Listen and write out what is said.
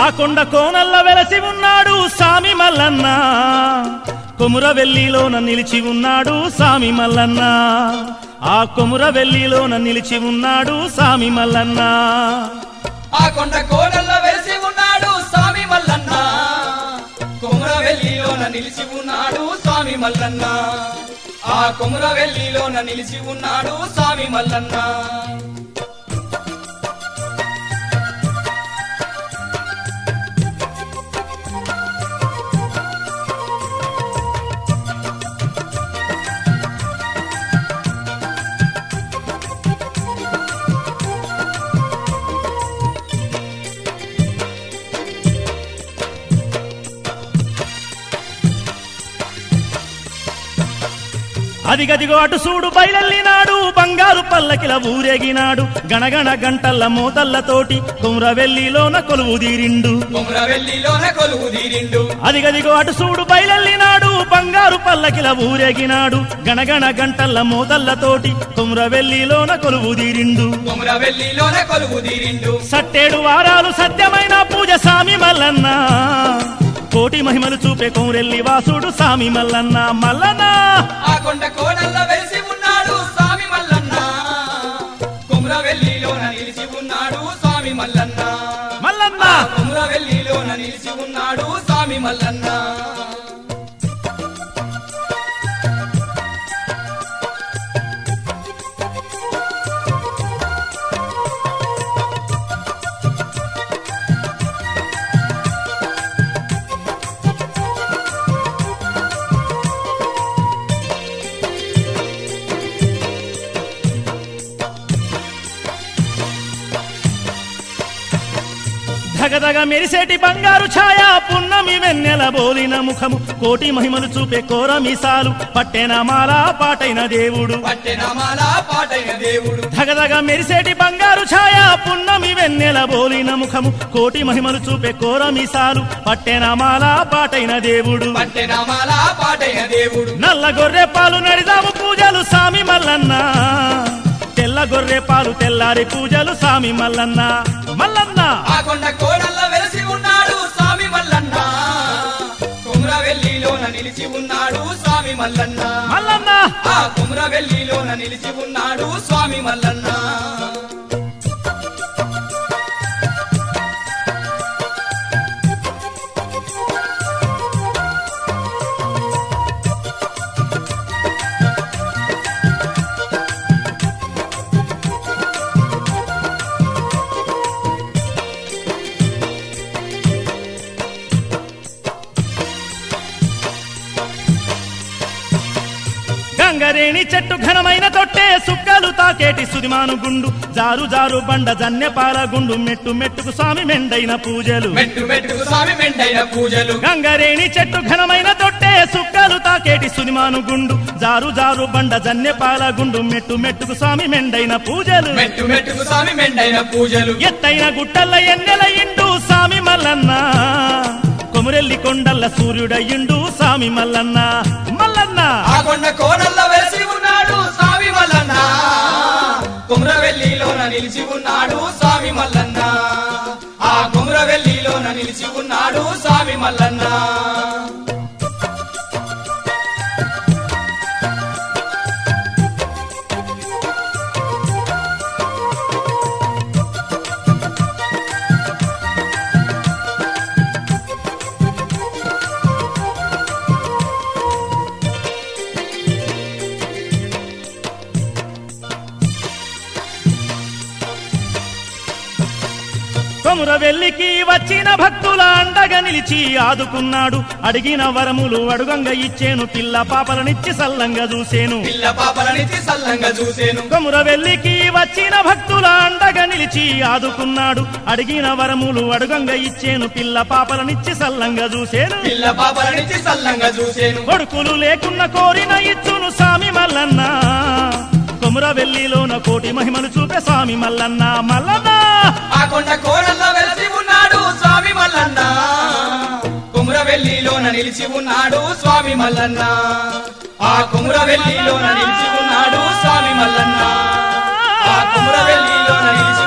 ఆ కొండ కోనల్ల వెలసి ఉన్నాడు సామి మల్లన్న కొమురవెల్లిలోన నిలిచి ఉన్నాడు సామి మల్లన్న ఆ కొమురవెల్లిలోన నిలిచి ఉన్నాడు సామి మల్లన్న ఆ కొండ కోడల్లో వెలిసి ఉన్నాడు స్వామి మల్లన్న కొమురవెల్లిలోన నిలిచి ఉన్నాడు స్వామి మల్లన్న ఆ కొమురవెల్లిలోన నిలిచి ఉన్నాడు స్వామి మల్లన్న అదిగదిగో అటు చూడు బయలెల్లినాడు బంగారు పల్లకిల ఊరేగినాడు గణగణ గంటల్ల మోతల్లతోటి కొమురవెల్లిలోన కొలువు తీరిండు కొమురవెల్లిలోన కొలువు తీరిండు అదిగదిగో అటు చూడు బయలెల్లినాడు బంగారు పల్లకిల ఊరేగినాడు గణగణ గంటల్ల మోతల్లతోటి కొమురవెల్లిలోన కొలువు తీరిండు కొమురవెల్లిలోన కొలువు తీరిండు సట్టేడు వారాలు సత్యమైన పూజ సామి మల్లన్న కోటి మహిమలు చూపే కొమురెల్లి వాసుడు సామి మల్లన్న మల్లన్న ఆ కొండ కోడల్లో వెలిసి ఉన్నాడు స్వామి మల్లన్న కొమురవెల్లిలోన నిలిచి ఉన్నాడు స్వామి మల్లన్న మల్లన్న కొమురవెల్లిలోన నిలిచి ఉన్నాడు స్వామి మల్లన్న ధగధగ మెరిసేటి బంగారు ఛాయ పున్నమి వెన్నెల బోలిన ముఖము కోటి మహిమలు చూపే కోర మీసాలు పట్టెన మాల పాటైన దేవుడు పట్టెనమాల పాటైన దేవుడు ధగధగ మెరిసేటి బంగారు ఛాయ పున్నమి వెన్నెల బోలిన ముఖము కోటి మహిమలు చూపే కోర మీసాలు పట్టెన మాల పాటైన దేవుడు పట్టెనమాల పాటైన దేవుడు నల్ల గొర్రె పాలు నడిదాము పూజలు సామి మల్లన్న తెల్ల గొర్రె పాలు తెల్లారి పూజలు సామి మల్లన్న మల్లన్న ఆ కొండ కోడల్లో వెలిసి ఉన్నాడు స్వామి మల్లన్న కుమ్రవెల్లిలోన నిలిచి ఉన్నాడు స్వామి మల్లన్న మల్లన్న ఆ కుమ్రవెల్లిలోన నిలిచి ఉన్నాడు స్వామి మల్లన్న గంగరేణి చెట్టు ఘనమైన తొట్టే సుక్కలు తాకేటి సుదిమాను గుండు జారు జారు బండ జన్యపాల గుండు మెట్టు మెట్టుకు స్వామి మెండైన పూజలు మెట్టు మెట్టుకు స్వామి మెండైన పూజలు గంగరేణి చెట్టు ఘనమైన తొట్టే సుక్కలు తాకేటి సుదిమాను గుండు జారు జారు బండ జన్యపాల గుండు మెట్టు మెట్టుకు స్వామి మెండైన పూజలు మెట్టు మెట్టుకు స్వామి మెండైన పూజలు ఎత్తైన గుట్టల్ల ఎన్నెల ఇండు సామి మల్లన్న కొమురెల్లి కొండల్ల సూర్యుడయ్యిండు సామి మల్లన్న మల్లన్న ఆ కొండ కోడల్లో వెలిసి ఉన్నాడు స్వామి మల్లన్న కుమ్రవెల్లిలోన నిలిచి ఉన్నాడు స్వామి మల్లన్న ఆ కుమ్రవెల్లిలోన నిలిచి ఉన్నాడు స్వామి మల్లన్న కొమురవెల్లికి వచ్చిన భక్తుల అండగా నిలిచి ఆదుకున్నాడు అడిగిన వరములు అడుగంగ ఇచ్చేను పిల్ల పాపలనిచ్చి సల్లంగా చూసేను పిల్ల పాపలనిచ్చి సల్లంగా చూసేను కొమురవెల్లికి వచ్చిన భక్తుల అండగా నిలిచి ఆదుకున్నాడు అడిగిన వరములు అడుగంగ ఇచ్చేను పిల్ల పాపలనిచ్చి సల్లంగా చూసేను పిల్ల పాపలనిచ్చి సల్లంగా చూసేను కొడుకులు లేకున్న కోరిన ఇచ్చును సామి మల్లన్న కొమురవెల్లిలోన కోటి మహిమలు చూపే స్వామి మల్లన్న మల్లన్న ఆ కొండ కోడల్లో వెలిసి ఉన్నాడు స్వామి మల్లన్న కుమ్రవెల్లిలోన నిలిచి ఉన్నాడు స్వామి మల్లన్న ఆ కుమ్రవెల్లిలోన నిలిచి ఉన్నాడు స్వామి మల్లన్న ఆ కుమ్రవెల్లిలోన నిలిచి